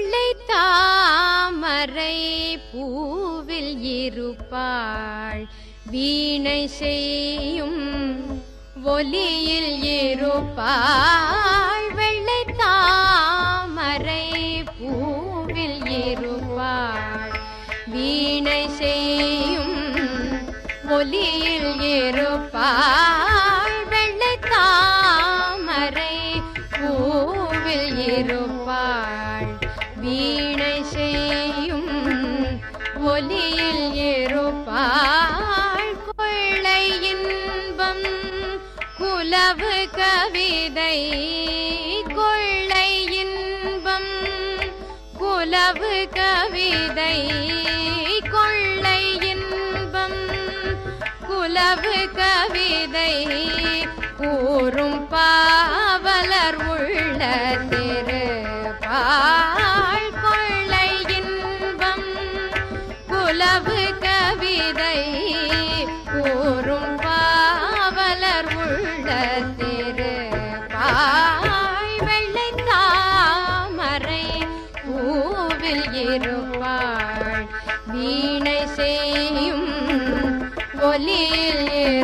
வெள்ளை தாமரை பூவில் இருப்பாள் வீணை செய்யும் ஒலியில் இருப்பாள் வெள்ளை தாமரை பூவில் இருப்பாள் வீணை செய்யும் ஒலியில் இருப்பாள் வெள்ளை தாமரை பூவில் இருப்பாள் வீணை செய்யும் ஒலியில் இருப்பாள் கொள்ளை இன்பம் குலவு கவிதை கொள்ளை இன்பம் குலவு கவிதை கொள்ளை இன்பம் குலவு கவிதை கூறும் பாவலர் உள்ள திரு பால் கொள்ளை இன்பம் குலவு கவிதை கூறும் பாவலர் உள்ள திரு பாய் வெள்ளை தாமரை பூவில் இருப்பாள் வீணை செய்யும் ஒலியில்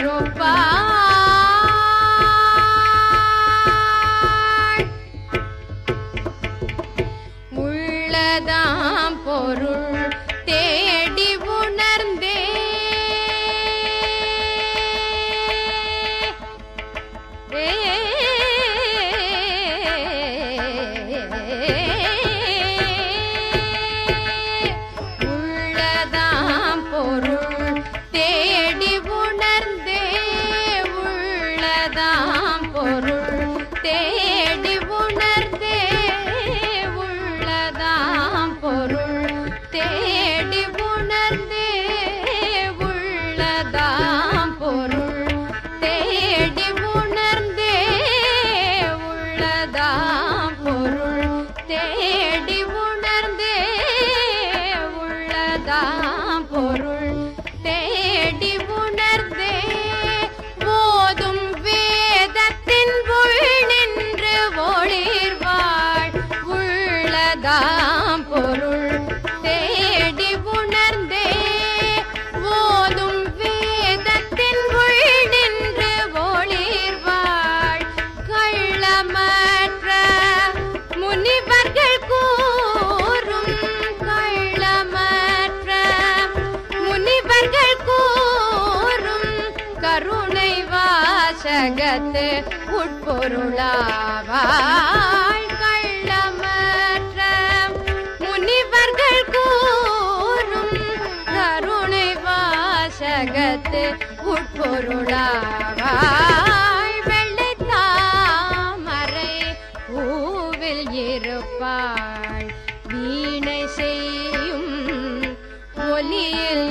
இருப்பாள் உள்ளதாம் பொருள் தேடி உணர்ந்தே உள்ளதாம் பொருள் தேடி உணர்ந்தே உள்ளதாம் பொருள் தேடி உணர்ந்தே உள்ளதாம் பொருள் தேடி உணர்ந்தே உள்ளதாம் பொருள் தேடி உணர்ந்தே உள்ளதாம் பொருள் தேடி உணர்ந்தே உள்ளதாம் பொருள் தேடி உணர்ந்தே போதும் வேதத்தின் உள் நின்று ஒளிர்வாள் உள்ளதாம் பொருள் தேடி உணர்ந்தே போதும் வேதத்தின் உள் நின்று ஒளிர்வாள் கள்ளமற்ற முனிவர்கள் கூறும் கள்ளமற்ற முனிவர்கள் கூறும் கருணை வாசகத்து உட்பொருளாவாள் கள்ளமற்ற முனிவர்கள் கூறும் கருணை வாசகத்து உட்பொருளாவாள் வெள்ளை தாமரை பூவில் இருப்பாள் வீணை செய்யும் ஒலியில்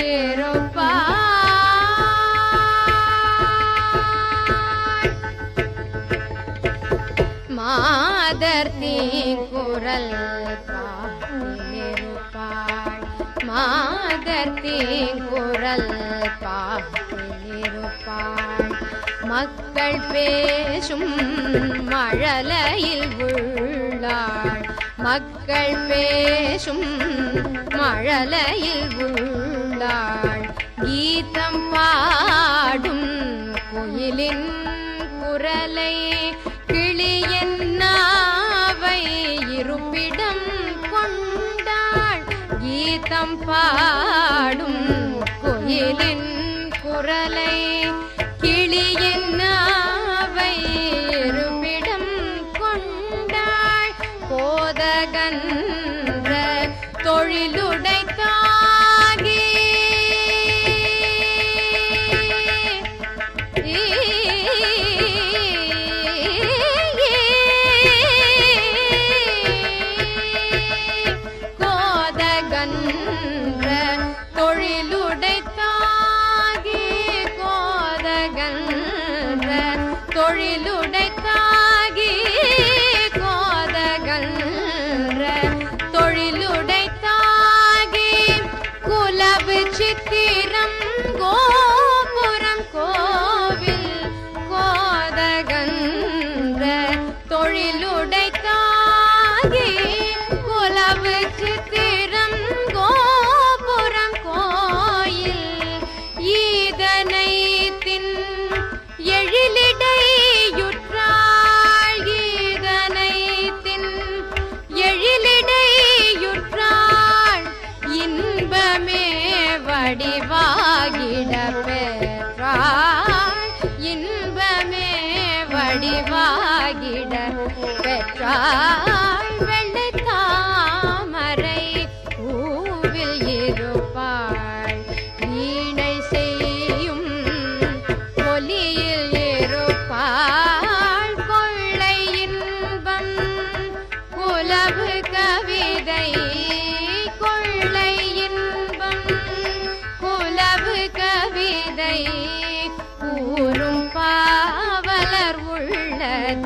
இருப்பாள் மாதர் தீங்குரல் பாட்டிலிருப்பாள் மாதர் தீங்குரல் பாட்டிலிருப்பாள் மக்கள் பேசும் மழலையில் உள்ளாள் மக்கள் பேசும் மழலையில் உள்ளாள் கீதம் பாடும் குயிலின் குரலை கிளியின் நாவை இருப்பிடம் கொண்டாள் கீதம் பாடும் குயிலின் குரலை கிளியின் நாவை இருப்பிடம் கொண்டாள் போதகன்ற தொழிலுடைத்தாகி கோதகன்ற தொழிலுடைத்தாகி விட பெற்றாள் வெள்ளை தாமரை பூவில் இருப்பாள் வீணை செய்யும் ஒலியில் இருப்பாள் கொள்ளை இன்பம் குலவு கவிதை கொள்ளை இன்பம் குலவு கவிதை கூறும் பாவலர் உள்ள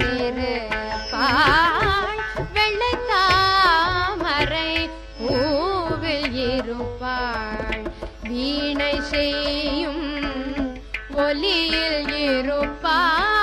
திருப்பாள் வெள்ளை தாமரை பூவில் இருப்பாள் வீணை செய்யும் ஒலியில் இருப்பாள்